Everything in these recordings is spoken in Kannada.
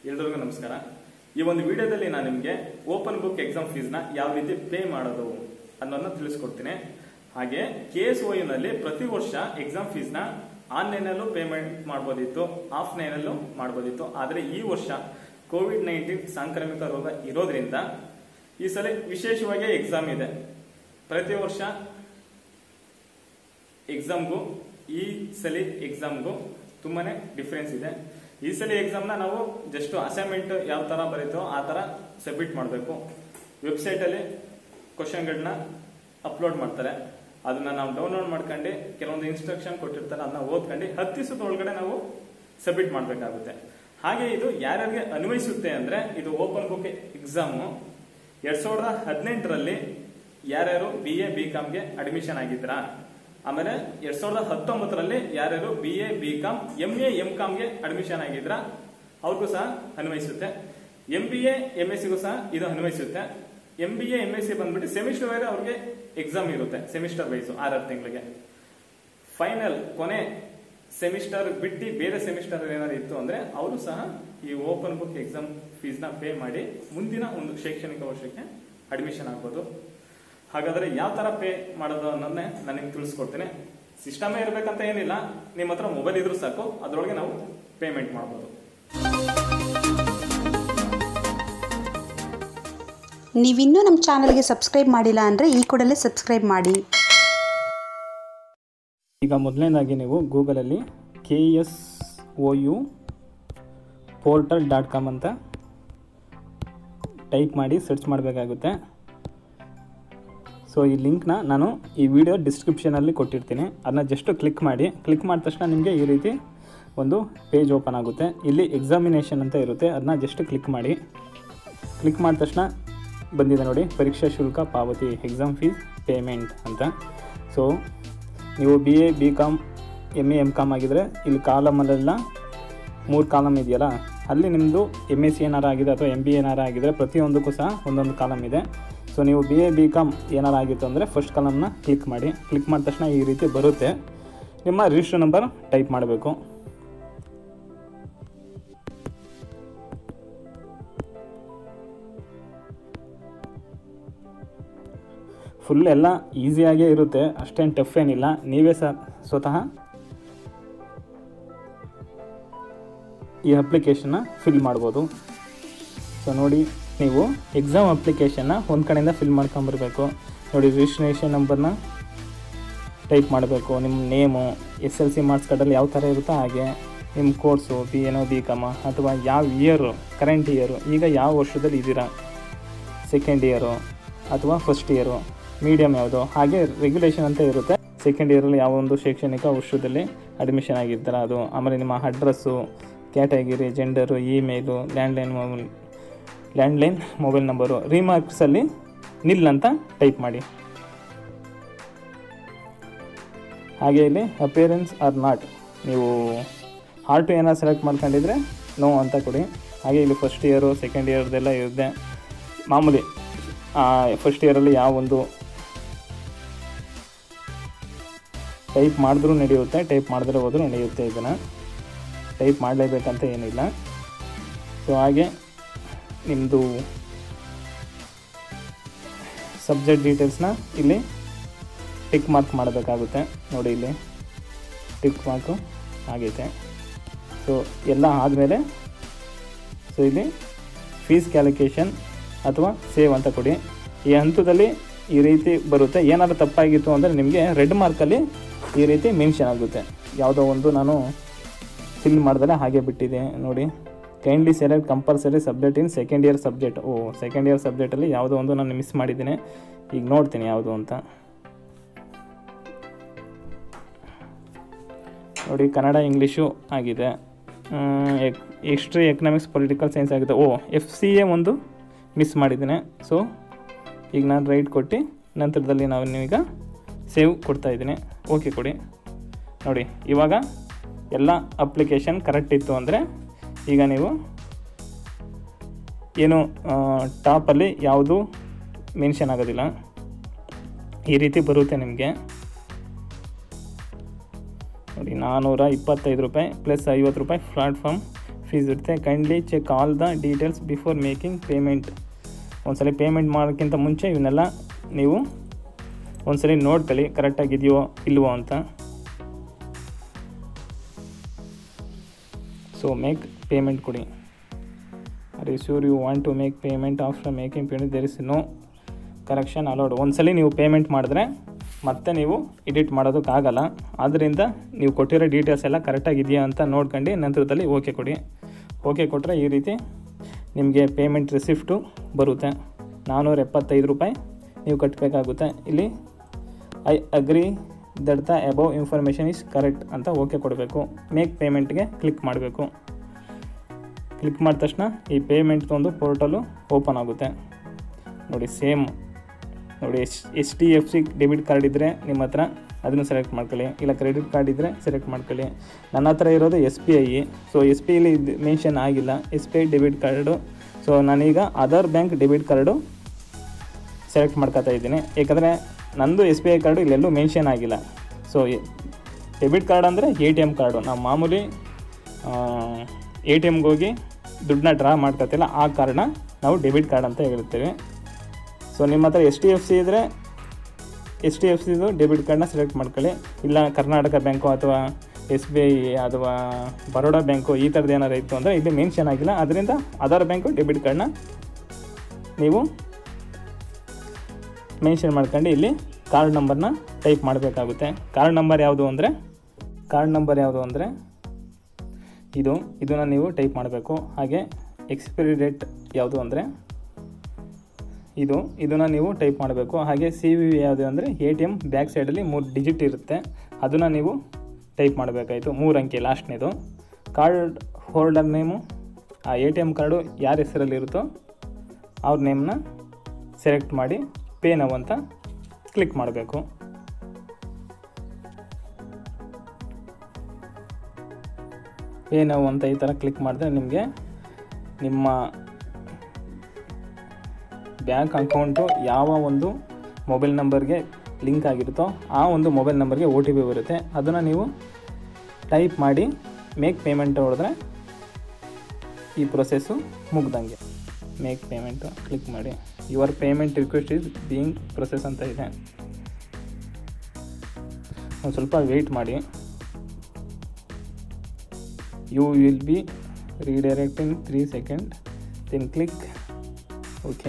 ಎಲ್ರಿಗೂ ನಮಸ್ಕಾರ ಈ ಒಂದು ವಿಡಿಯೋದಲ್ಲಿ ನಾನು ನಿಮಗೆ ಓಪನ್ ಬುಕ್ ಎಕ್ಸಾಮ್ ಫೀಸ್ನ ಯಾವ ರೀತಿ ಪೇ ಮಾಡೋದು ಅನ್ನೋದನ್ನ ತಿಳಿಸ್ಕೊಡ್ತೀನಿ ಹಾಗೆ ಕೆ ಎಸ್ ನಲ್ಲಿ ಪ್ರತಿ ವರ್ಷ ಎಕ್ಸಾಮ್ ಫೀಸ್ನ ಆನ್ಲೈನಲ್ಲೂ ಪೇಮೆಂಟ್ ಮಾಡ್ಬೋದಿತ್ತು ಆಫ್ಲೈನಲ್ಲೂ ಮಾಡ್ಬೋದಿತ್ತು ಆದರೆ ಈ ವರ್ಷ ಕೋವಿಡ್ ನೈನ್ಟೀನ್ ಸಾಂಕ್ರಾಮಿಕ ರೋಗ ಇರೋದ್ರಿಂದ ಈ ಸಲ ವಿಶೇಷವಾಗಿ ಎಕ್ಸಾಮ್ ಇದೆ ಪ್ರತಿ ವರ್ಷ ಎಕ್ಸಾಮ್ಗೂ ಈ ಸಲ ಎಕ್ಸಾಮ್ಗೂ ತುಂಬಾನೇ ಡಿಫ್ರೆನ್ಸ್ ಇದೆ ಈ ಸಲ ಎಕ್ಸಾಮ್ನ ನಾವು ಜಸ್ಟ್ ಅಸೈನ್ಮೆಂಟ್ ಯಾವ ತರ ಬರೀತೋ ಆ ತರ ಸಬ್ಮಿಟ್ ಮಾಡಬೇಕು ವೆಬ್ಸೈಟಲ್ಲಿ ಕ್ವಶನ್ಗಳನ್ನ ಅಪ್ಲೋಡ್ ಮಾಡ್ತಾರೆ ಅದನ್ನ ನಾವು ಡೌನ್ಲೋಡ್ ಮಾಡ್ಕೊಂಡು ಕೆಲವೊಂದು ಇನ್ಸ್ಟ್ರಕ್ಷನ್ ಕೊಟ್ಟಿರ್ತಾರೆ ಅದನ್ನ ಓದ್ಕೊಂಡು ಹತ್ತು ದಿವಸದ ಒಳಗಡೆ ನಾವು ಸಬ್ಮಿಟ್ ಮಾಡಬೇಕಾಗುತ್ತೆ ಹಾಗೆ ಇದು ಯಾರ್ಯಾರಿಗೆ ಅನ್ವಯಿಸುತ್ತೆ ಅಂದ್ರೆ ಇದು ಓಪನ್ ಬುಕ್ ಎಕ್ಸಾಮು ಎರಡ್ ಸಾವಿರದ ಹದಿನೆಂಟರಲ್ಲಿ ಯಾರ್ಯಾರು ಬಿ ಎ ಬಿ ಕಾಮ್ಗೆ ಅಡ್ಮಿಷನ್ ಆಗಿದ್ರಾ ಆಮೇಲೆ ಎರಡ್ ಸಾವಿರದ ಹತ್ತೊಂಬತ್ತರಲ್ಲಿ ಯಾರ್ಯಾರು B A B com M A M ಕಾಮ್ಗೆ ಅಡ್ಮಿಷನ್ ಆಗಿದ್ರ ಅವ್ರಿಗೂ ಸಹ ಅನ್ವಯಿಸುತ್ತೆ M B A M S ಸಿಗೂ ಸಹ ಇದು ಅನ್ವಯಿಸುತ್ತೆ M B A M S C ಬಂದ್ಬಿಟ್ಟು ಸೆಮಿಸ್ಟರ್ ವೈಸ್ ಅವ್ರಿಗೆ ಎಕ್ಸಾಮ್ ಇರುತ್ತೆ ಸೆಮಿಸ್ಟರ್ ವೈಸ್ ಆರಾರು ತಿಂಗಳಿಗೆ ಫೈನಲ್ ಕೊನೆ ಸೆಮಿಸ್ಟರ್ ಬಿಟ್ಟು ಬೇರೆ ಸೆಮಿಸ್ಟರ್ ಏನಾದ್ರು ಇತ್ತು ಅಂದ್ರೆ ಅವರು ಸಹ ಈ ಓಪನ್ ಬುಕ್ ಎಕ್ಸಾಮ್ ಫೀಸ್ ನ ಪೇ ಮಾಡಿ ಮುಂದಿನ ಒಂದು ಶೈಕ್ಷಣಿಕ ವರ್ಷಕ್ಕೆ ಅಡ್ಮಿಷನ್ ಆಗ್ಬೋದು ಹಾಗಾದ್ರೆ ಯಾವ ತರ ಪೇ ಮಾಡೋದು ಅನ್ನೋದನ್ನೇ ನಾನು ನಿಮ್ಗೆ ತಿಳಿಸ್ಕೊಡ್ತೀನಿ ಸಿಸ್ಟಮೇ ಇರ್ಬೇಕಂತ ಏನಿಲ್ಲ ನಿಮ್ಮ ಹತ್ರ ಮೊಬೈಲ್ ಇದ್ರೂ ಸಾಕು ಅದರೊಳಗೆ ನಾವು ಪೇಮೆಂಟ್ ಮಾಡ್ಬೋದು ನೀವಿನ್ನೂ ನಮ್ಮ ಚಾನಲ್ಗೆ ಸಬ್ಸ್ಕ್ರೈಬ್ ಮಾಡಿಲ್ಲ ಅಂದರೆ ಈ ಕೂಡಲೇ ಸಬ್ಸ್ಕ್ರೈಬ್ ಮಾಡಿ ಈಗ ಮೊದಲನೇದಾಗಿ ನೀವು ಗೂಗಲಲ್ಲಿ K S O U portal dot com ಅಂತ ಟೈಪ್ ಮಾಡಿ ಸರ್ಚ್ ಮಾಡಬೇಕಾಗುತ್ತೆ ಸೊ ಈ ಲಿಂಕ್ನ ನಾನು ಈ ವಿಡಿಯೋ ಡಿಸ್ಕ್ರಿಪ್ಷನಲ್ಲಿ ಕೊಟ್ಟಿರ್ತೀನಿ ಅದನ್ನ ಜಸ್ಟ್ ಕ್ಲಿಕ್ ಮಾಡಿ ಕ್ಲಿಕ್ ಮಾಡಿದ ತಕ್ಷಣ ನಿಮಗೆ ಈ ರೀತಿ ಒಂದು ಪೇಜ್ ಓಪನ್ ಆಗುತ್ತೆ ಇಲ್ಲಿ ಎಕ್ಸಾಮಿನೇಷನ್ ಅಂತ ಇರುತ್ತೆ ಅದನ್ನ ಜಸ್ಟ್ ಕ್ಲಿಕ್ ಮಾಡಿ ಕ್ಲಿಕ್ ಮಾಡಿದ ತಕ್ಷಣ ಬಂದಿದೆ ನೋಡಿ ಪರೀಕ್ಷಾ ಶುಲ್ಕ ಪಾವತಿ ಎಕ್ಸಾಮ್ ಫೀಸ್ ಪೇಮೆಂಟ್ ಅಂತ ಸೊ ನೀವು B A B com M A M com ಆಗಿದ್ರೆ ಇಲ್ಲಿ ಕಾಲಮಲ್ಲೆಲ್ಲ ಮೂರು ಕಾಲಮ್ ಇದೆಯಲ್ಲ ಅಲ್ಲಿ ನಿಮ್ಮದು ಎಮ್ ಎಸ್ ಸಿ ಏನಾರು ಆಗಿದೆ ಅಥವಾ ಎಮ್ ಬಿ ಏನಾರು ಆಗಿದ್ರೆ ಪ್ರತಿಯೊಂದಕ್ಕೂ ಸಹ ಒಂದೊಂದು ಕಾಲಮ್ ಇದೆ ಸೊ ನೀವು ಬಿ ಎ ಬಿ ಕಾಮ್ ಏನಾರು ಆಗಿತ್ತು ಅಂದರೆ ಫಸ್ಟ್ ಕಾಲಮ್ನ ಕ್ಲಿಕ್ ಮಾಡಿ ಕ್ಲಿಕ್ ಮಾಡಿದ ತಕ್ಷಣ ಈ ರೀತಿ ಬರುತ್ತೆ ನಿಮ್ಮ ರಿಜಿಸ್ಟರ್ ನಂಬರ್ ಟೈಪ್ ಮಾಡಬೇಕು ಫುಲ್ ಎಲ್ಲ ಈಸಿಯಾಗೇ ಇರುತ್ತೆ ಅಷ್ಟೇನು ಟಫ್ ಏನಿಲ್ಲ ನೀವೇ ಸಹ ಸ್ವತಃ ಈ ಅಪ್ಲಿಕೇಶನ್ನ ಫಿಲ್ ಮಾಡ್ಬೋದು ಸೊ ನೋಡಿ ನೀವು ಎಕ್ಸಾಮ್ ಅಪ್ಲಿಕೇಶನ್ನ ಒಂದು ಕಡೆಯಿಂದ ಫಿಲ್ ಮಾಡ್ಕೊಂಬರ್ಬೇಕು ನೋಡಿ ರಿಜಿಸ್ಟ್ರೇಷನ್ ನಂಬರ್ನ ಟೈಪ್ ಮಾಡಬೇಕು ನಿಮ್ಮ name S L C marks ಕಾರ್ಡಲ್ಲಿ ಯಾವ ಥರ ಇರುತ್ತೋ ಹಾಗೆ ನಿಮ್ಮ ಕೋರ್ಸು ಬಿ ಏನೋ ಬಿ ಕಮ ಅಥವಾ ಯಾವ ಇಯರು ಕರೆಂಟ್ ಇಯರು ಈಗ ಯಾವ ವರ್ಷದಲ್ಲಿ ಇದ್ದೀರಾ ಸೆಕೆಂಡ್ ಇಯರು ಅಥವಾ ಫಸ್ಟ್ ಇಯರು ಮೀಡಿಯಮ್ ಯಾವುದು ಹಾಗೆ ರೆಗ್ಯುಲೇಷನ್ ಅಂತ ಇರುತ್ತೆ ಸೆಕೆಂಡ್ ಇಯರಲ್ಲಿ ಯಾವ ಒಂದು ಶೈಕ್ಷಣಿಕ ವರ್ಷದಲ್ಲಿ ಅಡ್ಮಿಷನ್ ಆಗಿರ್ತಾರೆ ಅದು ಆಮೇಲೆ ನಿಮ್ಮ address category gender email landline mobile landline mobile number ರಿಮಾರ್ಕ್ಸಲ್ಲಿ ನಿಲ್ ಅಂತ ಟೈಪ್ ಮಾಡಿ ಹಾಗೆ ಇಲ್ಲಿ ಅಪಿಯರೆನ್ಸ್ ಆರ್ ನಾಟ್ ನೀವು ಹಾರ್ಟು ಏನಾರು ಸೆಲೆಕ್ಟ್ ಮಾಡ್ಕೊಂಡಿದ್ರೆ ನೋ ಅಂತ ಕೊಡಿ ಹಾಗೆ ಇಲ್ಲಿ ಫಸ್ಟ್ ಇಯರು ಸೆಕೆಂಡ್ ಇಯರ್ದೆಲ್ಲ ಇರುತ್ತೆ ಮಾಮೂಲಿ ಫಸ್ಟ್ ಇಯರಲ್ಲಿ ಯಾವ ಒಂದು ಟೈಪ್ ಮಾಡಿದ್ರೂ ನಡೆಯುತ್ತೆ ಟೈಪ್ ಮಾಡಿದ್ರೆ ಹೋದ್ರೂ ನಡೆಯುತ್ತೆ ಇದನ್ನು ಟೈಪ್ ಮಾಡಲೇಬೇಕಂತ ಏನಿಲ್ಲ ಸೊ ಹಾಗೆ ನಿಮ್ಮದು ಸಬ್ಜೆಕ್ಟ್ ಡೀಟೇಲ್ಸ್ನ ಇಲ್ಲಿ ಟಿಕ್ ಮಾರ್ಕ್ ಮಾಡಬೇಕಾಗುತ್ತೆ ನೋಡಿ ಇಲ್ಲಿ ಟಿಕ್ ಮಾರ್ಕು ಆಗೈತೆ ಸೊ ಎಲ್ಲ ಆದಮೇಲೆ ಸೊ ಇಲ್ಲಿ ಫೀಸ್ ಕ್ಯಾಲ್ಕುಲೇಷನ್ ಅಥವಾ ಸೇವ್ ಅಂತ ಕೊಡಿ ಈ ಹಂತದಲ್ಲಿ ಈ ರೀತಿ ಬರುತ್ತೆ ಏನಾದರೂ ತಪ್ಪಾಗಿತ್ತು ಅಂದರೆ ನಿಮಗೆ ರೆಡ್ ಮಾರ್ಕಲ್ಲಿ ಈ ರೀತಿ ಮೆನ್ಷನ್ ಆಗುತ್ತೆ ಯಾವುದೋ ಒಂದು ನಾನು ಫಿಲ್ ಮಾಡಿದ್ರೆ ಹಾಗೆ ಬಿಟ್ಟಿದೆ ನೋಡಿ kindly select compulsory subject in second year subject oh second year ಸಬ್ಜೆಕ್ಟಲ್ಲಿ ಯಾವುದೋ ಒಂದು ನಾನು ಮಿಸ್ ಮಾಡಿದ್ದೀನಿ ಈಗ ನೋಡ್ತೀನಿ ಯಾವುದು ಅಂತ ನೋಡಿ ಕನ್ನಡ ಇಂಗ್ಲೀಷು ಆಗಿದೆ ಹಿಸ್ಟ್ರಿ ಎಕನಾಮಿಕ್ಸ್ ಪೊಲಿಟಿಕಲ್ ಸೈನ್ಸ್ ಆಗಿದೆ ಓ ಎಫ್ ಸಿ ಎ ಒಂದು ಮಿಸ್ ಮಾಡಿದ್ದೀನಿ ಸೊ ಈಗ ನಾನು ರೈಟ್ ಕೊಟ್ಟು ನಂತರದಲ್ಲಿ ನಾವು ನೀವೀಗ ಸೇವ್ ಕೊಡ್ತಾ ಇದ್ದೀನಿ ಓಕೆ ಕೊಡಿ ನೋಡಿ ಇವಾಗ ಎಲ್ಲ ಅಪ್ಲಿಕೇಶನ್ ಕರೆಕ್ಟ್ ಇತ್ತು ಅಂದರೆ ಈಗ ನೀವು ಏನು ಟಾಪಲ್ಲಿ ಯಾವುದು ಮೆನ್ಷನ್ ಆಗೋದಿಲ್ಲ ಈ ರೀತಿ ಬರುತ್ತೆ ನಿಮಗೆ ನೋಡಿ ನಾನ್ನೂರ ಇಪ್ಪತ್ತೈದು ರೂಪಾಯಿ ಪ್ಲಸ್ ಐವತ್ತು ರೂಪಾಯಿ ಪ್ಲಾಟ್ಫಾರ್ಮ್ ಫೀಸ್ ಇರುತ್ತೆ kindly check all the details before making payment ಒಂದ್ಸಲ ಪೇಮೆಂಟ್ ಮಾಡೋಕ್ಕಿಂತ ಮುಂಚೆ ಇವನ್ನೆಲ್ಲ ನೀವು ಒಂದ್ಸಲಿ ನೋಡ್ಕೊಳ್ಳಿ ಕರೆಕ್ಟಾಗಿದೆಯೋ ಇಲ್ವೋ ಅಂತ ಸೊ ಮೇಕ್ ಪೇಮೆಂಟ್ ಕೊಡಿ are you sure you want to make payment after making payment there is no correction allowed ಒಂದ್ಸಲಿ ನೀವು ಪೇಮೆಂಟ್ ಮಾಡಿದ್ರೆ ಮತ್ತೆ ನೀವು ಎಡಿಟ್ ಮಾಡೋದಕ್ಕಾಗಲ್ಲ ಆದ್ದರಿಂದ ನೀವು ಕೊಟ್ಟಿರೋ ಡೀಟೇಲ್ಸ್ ಎಲ್ಲ ಕರೆಕ್ಟಾಗಿದೆಯಾ ಅಂತ ನೋಡ್ಕೊಂಡು ನಂತರದಲ್ಲಿ ಓಕೆ ಕೊಡಿ ಓಕೆ ಕೊಟ್ಟರೆ ಈ ರೀತಿ ನಿಮಗೆ ಪೇಮೆಂಟ್ ರಿಸಿಪ್ಟು ಬರುತ್ತೆ ನಾನ್ನೂರ ಎಪ್ಪತ್ತೈದು ರೂಪಾಯಿ ನೀವು ಕಟ್ಟಬೇಕಾಗುತ್ತೆ ಇಲ್ಲಿ I agree that the above information is correct ಅಂತ ಓಕೆ ಕೊಡಬೇಕು ಮೇಕ್ ಪೇಮೆಂಟ್ಗೆ ಕ್ಲಿಕ್ ಮಾಡಬೇಕು ಕ್ಲಿಕ್ ಮಾಡಿದ ತಕ್ಷಣ ಈ ಪೇಮೆಂಟ್ ಒಂದು ಪೋರ್ಟಲು ಓಪನ್ ಆಗುತ್ತೆ ನೋಡಿ ಸೇಮ್ ನೋಡಿ S S T F C debit card ಇದ್ದರೆ ನಿಮ್ಮ ಹತ್ರ ಅದನ್ನು ಸೆಲೆಕ್ಟ್ ಮಾಡ್ಕೊಳ್ಳಿ ಇಲ್ಲ ಕ್ರೆಡಿಟ್ ಕಾರ್ಡ್ ಇದ್ದರೆ ಸೆಲೆಕ್ಟ್ ಮಾಡ್ಕೊಳ್ಳಿ ನನ್ನ ಹತ್ರ ಇರೋದು S B I so S B ಐಲಿ ಇದು ಮೆನ್ಷನ್ ಆಗಿಲ್ಲ S B I debit card so ನಾನೀಗ other bank debit card select ಮಾಡ್ಕೊತಾ ಇದ್ದೀನಿ ಏಕೆಂದರೆ ನಂದು ಎಸ್ ಬಿ ಐ ಕಾರ್ಡು ಇಲ್ಲೆಲ್ಲೂ ಮೆನ್ಷನ್ ಆಗಿಲ್ಲ ಸೊ ಡೆಬಿಟ್ ಕಾರ್ಡ್ ಅಂದರೆ ಎ ಟಿ ಎಮ್ ಕಾರ್ಡು ನಾವು ಮಾಮೂಲಿ ಎ ಟಿ ಎಮ್ಗೆ ಹೋಗಿ ದುಡ್ಡನ್ನ ಡ್ರಾ ಮಾಡ್ಕೊತಿಲ್ಲ ಆ ಕಾರ್ಡ್ನ ನಾವು ಡೆಬಿಟ್ ಕಾರ್ಡ್ ಅಂತ ಹೇಳ್ತೇವೆ ಸೊ ನಿಮ್ಮ ಹತ್ರ ಎಸ್ ಟಿ ಎಫ್ ಸಿ ಇದ್ದರೆ ಎಸ್ ಟಿ ಎಫ್ ಸಿದು ಡೆಬಿಟ್ ಕಾರ್ಡ್ನ ಸೆಲೆಕ್ಟ್ ಮಾಡ್ಕೊಳ್ಳಿ ಇಲ್ಲ ಕರ್ನಾಟಕ ಬ್ಯಾಂಕು ಅಥವಾ ಎಸ್ ಬಿ ಐ ಅಥವಾ ಬರೋಡಾ ಬ್ಯಾಂಕು ಈ ಥರದ್ದು ಏನಾರು ಇತ್ತು ಅಂದರೆ ಇಲ್ಲಿ ಮೆನ್ಷನ್ ಆಗಿಲ್ಲ ಅದರಿಂದ ಅದರ್ ಬ್ಯಾಂಕು ಡೆಬಿಟ್ ಕಾರ್ಡ್ನ ನೀವು ಮೆನ್ಷನ್ ಮಾಡ್ಕೊಂಡು ಇಲ್ಲಿ ಕಾರ್ಡ್ ನಂಬರ್ನ ಟೈಪ್ ಮಾಡಬೇಕಾಗುತ್ತೆ ಕಾರ್ಡ್ ನಂಬರ್ ಯಾವುದು ಅಂದರೆ ಕಾರ್ಡ್ ನಂಬರ್ ಯಾವುದು ಅಂದರೆ ಇದು ಇದನ್ನು ನೀವು ಟೈಪ್ ಮಾಡಬೇಕು ಹಾಗೆ ಎಕ್ಸ್ಪೈರಿ ಡೇಟ್ ಯಾವುದು ಅಂದರೆ ಇದು ಇದನ್ನು ನೀವು ಟೈಪ್ ಮಾಡಬೇಕು ಹಾಗೆ ಸಿ ವಿ ವಿ ಯಾವುದು ಅಂದರೆ ಎ ಟಿ ಎಮ್ ಬ್ಯಾಕ್ ಸೈಡಲ್ಲಿ ಮೂರು ಡಿಜಿಟ್ ಇರುತ್ತೆ ಅದನ್ನು ನೀವು ಟೈಪ್ ಮಾಡಬೇಕಾಯಿತು ಮೂರು ಅಂಕೆ ಲಾಸ್ಟ್ನೇದು ಕಾರ್ಡ್ ಹೋಲ್ಡರ್ ನೇಮು ಆ ಎ ಟಿ ಎಮ್ ಕಾರ್ಡು ಯಾರ ಹೆಸರಲ್ಲಿ ಇರುತ್ತೋ ಅವ್ರ ನೇಮ್ನ ಸೆಲೆಕ್ಟ್ ಮಾಡಿ ಪೇ ನವ್ ಅಂತ ಕ್ಲಿಕ್ ಮಾಡಬೇಕು ಪೇ ನವ್ ಅಂತ ಈ ಥರ ಕ್ಲಿಕ್ ಮಾಡಿದ್ರೆ ನಿಮಗೆ ನಿಮ್ಮ ಬ್ಯಾಂಕ್ ಅಕೌಂಟು ಯಾವ ಒಂದು ಮೊಬೈಲ್ ನಂಬರ್ಗೆ ಲಿಂಕ್ ಆಗಿರುತ್ತೋ ಆ ಒಂದು ಮೊಬೈಲ್ ನಂಬರ್ಗೆ ಒ ಟಿ ಪಿ ಬರುತ್ತೆ ಅದನ್ನು ನೀವು ಟೈಪ್ ಮಾಡಿ ಮೇಕ್ ಪೇಮೆಂಟ್ ಹೊಡೆದ್ರೆ ಈ ಪ್ರೊಸೆಸ್ಸು ಮುಗ್ದಂಗೆ ಮೇಕ್ ಪೇಮೆಂಟು ಕ್ಲಿಕ್ ಮಾಡಿ your payment request is being process ಅಂತ ಇದೆ ಒಂದು ಸ್ವಲ್ಪ ವೆಯ್ಟ್ ಮಾಡಿ you will be redirect in three second then click okay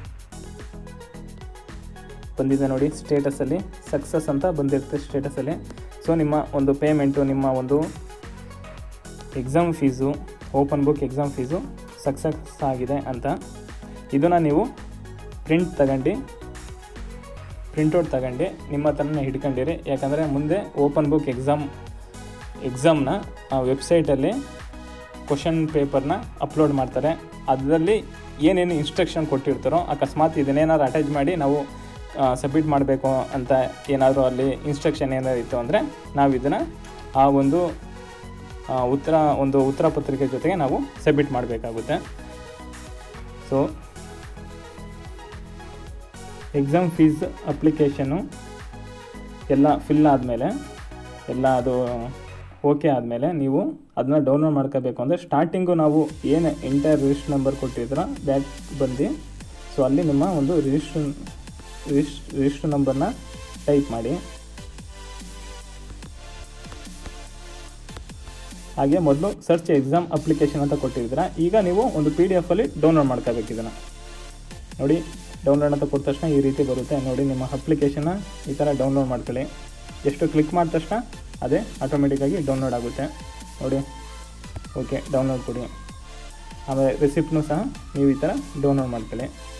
ಬಂದಿದೆ ನೋಡಿ ಸ್ಟೇಟಸಲ್ಲಿ ಸಕ್ಸಸ್ ಅಂತ ಬಂದಿರುತ್ತೆ ಸ್ಟೇಟಸಲ್ಲಿ ಸೊ ನಿಮ್ಮ ಒಂದು ಪೇಮೆಂಟು ನಿಮ್ಮ ಒಂದು exam fees open book exam fees success ಆಗಿದೆ ಅಂತ ಇದನ್ನು ನೀವು ಪ್ರಿಂಟ್ ತಗೊಂಡು ಪ್ರಿಂಟೌಟ್ ತಗೊಂಡು ನಿಮ್ಮ ಹತ್ರನೇ ಹಿಡ್ಕೊಂಡಿರಿ ಯಾಕಂದರೆ ಮುಂದೆ ಓಪನ್ ಬುಕ್ ಎಕ್ಸಾಮ್ ಎಕ್ಸಾಮ್ನ ಆ ವೆಬ್ಸೈಟಲ್ಲಿ ಕ್ವಶನ್ ಪೇಪರ್ನ ಅಪ್ಲೋಡ್ ಮಾಡ್ತಾರೆ ಅದರಲ್ಲಿ ಏನೇನು ಇನ್ಸ್ಟ್ರಕ್ಷನ್ ಕೊಟ್ಟಿರ್ತಾರೋ ಅಕಸ್ಮಾತ್ ಇದನ್ನೇನಾದ್ರು ಅಟ್ಯಾಚ್ ಮಾಡಿ ನಾವು ಸಬ್ಮಿಟ್ ಮಾಡಬೇಕು ಅಂತ ಏನಾದರೂ ಅಲ್ಲಿ ಇನ್ಸ್ಟ್ರಕ್ಷನ್ ಏನಾದ್ರು ಇತ್ತು ಅಂದರೆ ನಾವು ಇದನ್ನು ಆ ಒಂದು ಆ, ಉತ್ತರ ಒಂದು ಉತ್ತರ ಪತ್ರಿಕೆ ಜೊತೆಗೆ ನಾವು ಸಬ್ಮಿಟ್ ಮಾಡಬೇಕಾಗುತ್ತೆ ಸೊ ಎಕ್ಸಾಮ್ ಫೀಸ್ ಅಪ್ಲಿಕೇಶನು ಎಲ್ಲ ಫಿಲ್ ಆದಮೇಲೆ ಎಲ್ಲ ಅದು ಓಕೆ ಆದಮೇಲೆ ನೀವು ಅದನ್ನ ಡೌನ್ಲೋಡ್ ಮಾಡ್ಕೋಬೇಕು ಅಂದರೆ ಸ್ಟಾರ್ಟಿಂಗು ನಾವು ಏನು ಎಂಟೈರ್ ರಿಜಿಸ್ಟರ್ ನಂಬರ್ ಕೊಟ್ಟಿದ್ರೋ ಬ್ಯಾಕ್ ಬಂದು ಸೊ ಅಲ್ಲಿ ನಿಮ್ಮ ಒಂದು ರಿಜಿಸ್ಟ್ರ್ ರಿಜಿಸ್ಟ್ ರಿಜಿಸ್ಟರ್ ನಂಬರ್ನ ಟೈಪ್ ಮಾಡಿ ಹಾಗೆ ಮೊದಲು ಸರ್ಚ್ ಎಕ್ಸಾಮ್ ಅಪ್ಲಿಕೇಶನ್ ಅಂತ ಕೊಟ್ಟಿದ್ದೀರಾ ಈಗ ನೀವು ಒಂದು ಪಿ ಡಿ ಎಫಲ್ಲಿ ಡೌನ್ಲೋಡ್ ಮಾಡ್ಕೋಬೇಕು ಇದನ್ನು ನೋಡಿ ಡೌನ್ಲೋಡ್ ಅಂತ ಕೊಟ್ಟ ತಕ್ಷಣ ಈ ರೀತಿ ಬರುತ್ತೆ ನೋಡಿ ನಿಮ್ಮ ಅಪ್ಲಿಕೇಶನ್ನ ಈ ಥರ ಡೌನ್ಲೋಡ್ ಮಾಡ್ಕೊಳ್ಳಿ ಎಷ್ಟು ಕ್ಲಿಕ್ ಮಾಡಿದ ತಕ್ಷಣ ಅದೇ ಆಟೋಮೆಟಿಕ್ಕಾಗಿ ಡೌನ್ಲೋಡ್ ಆಗುತ್ತೆ ನೋಡಿ ಓಕೆ ಡೌನ್ಲೋಡ್ ಕೊಡಿ ಆಮೇಲೆ ರಿಸಿಪ್ಟ್ನು ಸಹ ನೀವು ಈ ಥರ ಡೌನ್ಲೋಡ್ ಮಾಡ್ಕೊಳ್ಳಿ